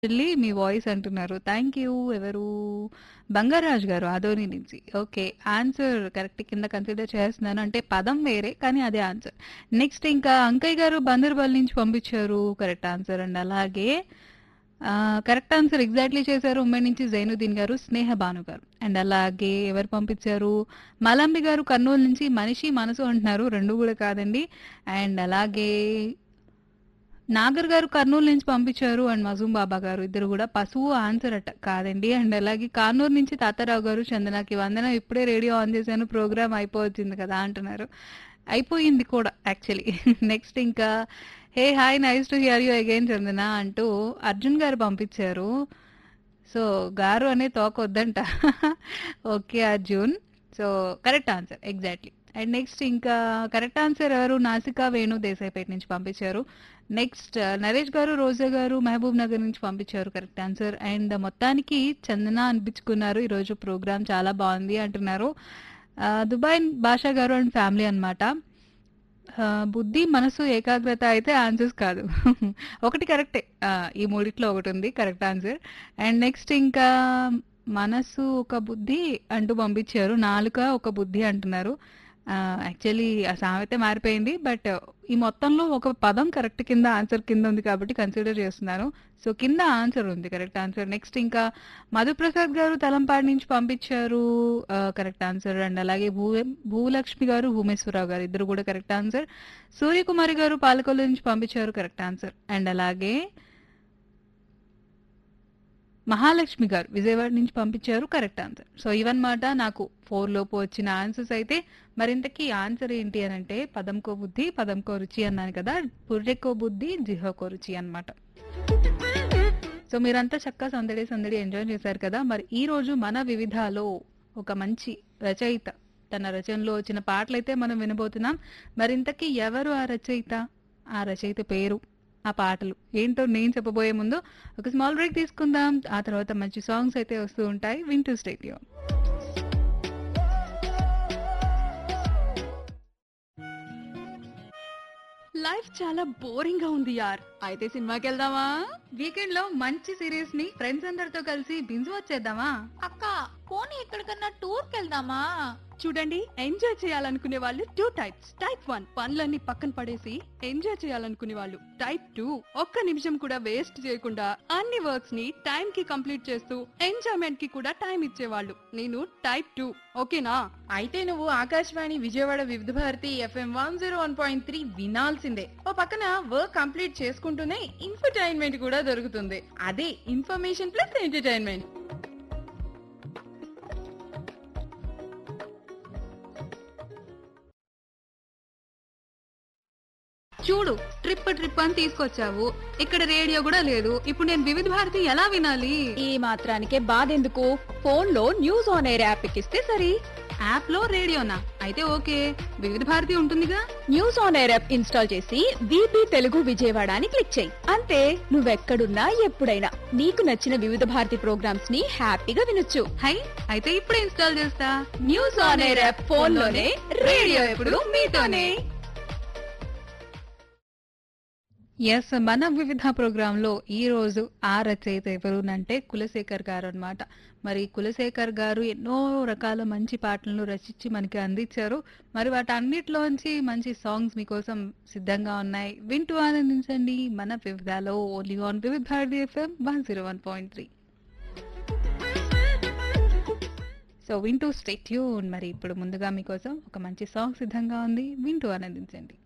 చెల్లి మీ వాయిస్ అంటున్నారు. Thank you. ఎవరు? బంగారాజు గారు ఆదోని నుంచి. ఓకే. ఆన్సర్ కరెక్ట్ కింద కన్సిడర్ చేస్తున్నాను. అంటే పదం వేరే కానీ అదే ఆన్సర్. నెక్స్ట్ ఇంకా అంకయ్య గారు బందర్‌పల్లి నుంచి పంపించారు. కరెక్ట్ ఆన్సర్ అండి. అలాగే ఆహ్, కరెక్ట్ ఆన్సర్ ఎగ్జాక్ట్‌లీ చేశారు. ఉమ్మడి నుంచి జైనుద్దీన్ గారు, స్నేహ భాను గారు. అండ్ అలాగే ఎవరు పంపించారు? మలంబి గారు కర్నూలు నుంచి మనిషి మనసు అంటున్నారు. 2 కూడా కాదండి. అండ్ అలాగే నాగర్ గారు కర్నూలు నుంచి పంపించారు. అండ్ మజూమ్ బాబా గారు ఇద్దరు కూడా పశువు ఆన్సర్ అట. కాదండి. అండ్ అలాగే కానూరు నుంచి తాతారావు గారు చందనకి వందనం ఇప్పుడే రేడియో ఆన్ చేశాను. ప్రోగ్రామ్ అయిపోవచ్చింది కదా! అంటున్నారు. అయిపోయింది కూడా యాక్చువల్లీ. నెక్స్ట్ ఇంకా hey hi nice to hear you again Chandana అంటూ అర్జున్ గారు పంపించారు. సో, గారు అనే తోక వద్దంట. Okay Arjun. So, correct answer exactly. And next ఇంకా కరెక్ట్ ఆన్సర్ ఎవరు? నాసికా వేణు దేశాయిపేట నుంచి పంపించారు. నెక్స్ట్ నరేష్ గారు, రోజా గారు మహబూబ్ నగర్ నుంచి పంపించారు కరెక్ట్ ఆన్సర్. అండ్ మొత్తానికి చందన అనిపించుకున్నారు. ఈరోజు ప్రోగ్రామ్ చాలా బావుంది అంటున్నారు. ఆహ్, దుబాయ్ భాషా గారు అండ్ ఫ్యామిలీ అన్నమాట. ఆహ్, బుద్ధి, మనసు, ఏకాగ్రత అయితే ఆన్సర్స్ కాదు. ఒకటి కరెక్టే. ఆ! ఈ మూడిట్లో ఒకటుంది కరెక్ట్ ఆన్సర్. అండ్ నెక్స్ట్ ఇంకా మనసు ఒక బుద్ధి అంటూ పంపించారు. నాలుక ఒక బుద్ధి అంటున్నారు. ఆహ్, యాక్చువల్లీ ఆ సామెత మారిపోయింది. బట్ ఈ మొత్తంలో ఒక పదం కరెక్ట్ కింద ఆన్సర్ కింద ఉంది కాబట్టి కన్సిడర్ చేస్తున్నాను. సో, కింద ఆన్సర్ ఉంది కరెక్ట్ ఆన్సర్. నెక్స్ట్ ఇంకా మధుప్రసాద్ గారు తలంపాడు నుంచి పంపించారు. ఆహ్, కరెక్ట్ ఆన్సర్. అండ్ అలాగే భూ భూలక్ష్మి గారు, భూమేశ్వరరావు గారు ఇద్దరు కూడా కరెక్ట్ ఆన్సర్. సూర్యకుమారి గారు పాలకొల్లు నుంచి పంపించారు కరెక్ట్ ఆన్సర్. అండ్ అలాగే మహాలక్ష్మి గారు విజయవాడ నుంచి పంపించారు కరెక్ట్ ఆన్సర్. సో, ఇవన్నమాట నాకు 4 లోపు వచ్చిన ఆన్సర్స్ అయితే మరింతకీ ఆన్సర్ ఏంటి అనంటే పదంకో బుద్ధి, పదంకో రుచి అన్నాను కదా! పుర్రెకో బుద్ధి, జిహ్వకో రుచి అన్నమాట. సో, మీరంతా చక్కగా సందడి సందడి ఎంజాయ్ చేశారు కదా! మరి ఈ రోజు మన వివిధాలో ఒక మంచి రచయిత తన రచనలో వచ్చిన పాటలైతే మనం వినబోతున్నాం. మరింతకీ ఎవరు ఆ రచయిత? ఆ రచయిత పేరు, ఆ పాటలు ఏంటో నేను చెప్పబోయే ముందు ఒక స్మాల్ బ్రేక్ తీసుకుందాం. ఆ తర్వాత మంచి సాంగ్స్ అయితే వస్తూ ఉంటాయి. వింటూ స్టే ట్యూన్. లైఫ్ చాలా బోరింగ్ గా ఉంది యార్ అయితే సినిమాకి వెళ్దామా వీకెండ్ లో మంచి సిరీస్ ని ఫ్రెండ్స్ అందరితో కలిసి బింజు వచ్చేద్దామా? అక్క పోనీ ఎక్కడికన్నా టూర్ కెళ్దామా చూడండి ఎంజాయ్ చేయాలనుకునే వాళ్ళు టూ టైప్స్ టైప్ వన్ పనులన్నీ పక్కన పడేసి ఎంజాయ్ చేయాలనుకునే వాళ్ళు టైప్ టూ ఒక్క నిమిషం కూడా వేస్ట్ చేయకుండా అన్ని వర్క్స్ ని టైం కి కంప్లీట్ చేస్తూ ఎంజాయ్మెంట్ కి కూడా టైం ఇచ్చేవాళ్ళు నేను టైప్ టూ ఓకేనా అయితే నువ్వు Akashvani Vijayawada Vividh Bharati FM one zero one point three వినాల్సిందే ఓ పక్కన వర్క్ కంప్లీట్ చేసుకుంటూనే ఇన్ఫర్టైన్మెంట్ కూడా దొరుకుతుంది అదే ఇన్ఫర్మేషన్ ప్లస్ ఎంటర్టైన్మెంట్ చూడు ట్రిప్ ట్రిప్ అని తీసుకొచ్చావు. ఇక్కడ రేడియో కూడా లేదు. ఇప్పుడు నేను వివిధ భారతి ఎలా వినాలి? ఈ మాత్రానికే బాధెందుకు ఫోన్ లో న్యూస్ ఆన్ ఎయిర్ యాప్ ఎక్కిస్తే సరి యాప్ లో రేడియోనా? అయితే ఓకే. వివిధ భారతి ఉంటుందిగా? News on air app install చేసి బీపీ తెలుగు విజయవాడ అని క్లిక్ చేయి అంతే నువ్వెక్కడున్నా ఎప్పుడైనా నీకు నచ్చిన వివిధ భారతి ప్రోగ్రామ్స్ ని హ్యాపీగా వినొచ్చు హై అయితే ఇప్పుడే ఇన్స్టాల్ చేస్తా. News on air app phone లోనే రేడియో ఎప్పుడు మీతోనే ఎస్ మన వివిధ ప్రోగ్రామ్ లో ఈ రోజు ఆ రచయిత ఎవరు అంటే కులశేఖర్ గారు అన్నమాట. మరి కులశేఖర్ గారు ఎన్నో రకాల మంచి పాటలను రచించి మనకి అందించారు. మరి వాటన్నిటిలోంచి మంచి సాంగ్స్ మీకోసం సిద్ధంగా ఉన్నాయి. వింటూ ఆనందించండి మన వివిధలో only on Vividh Bharati FM one zero one point three so వింటూ స్టే ట్యూన్ మరి ఇప్పుడు ముందుగా మీకోసం ఒక మంచి సాంగ్ సిద్ధంగా ఉంది వింటూ ఆనందించండి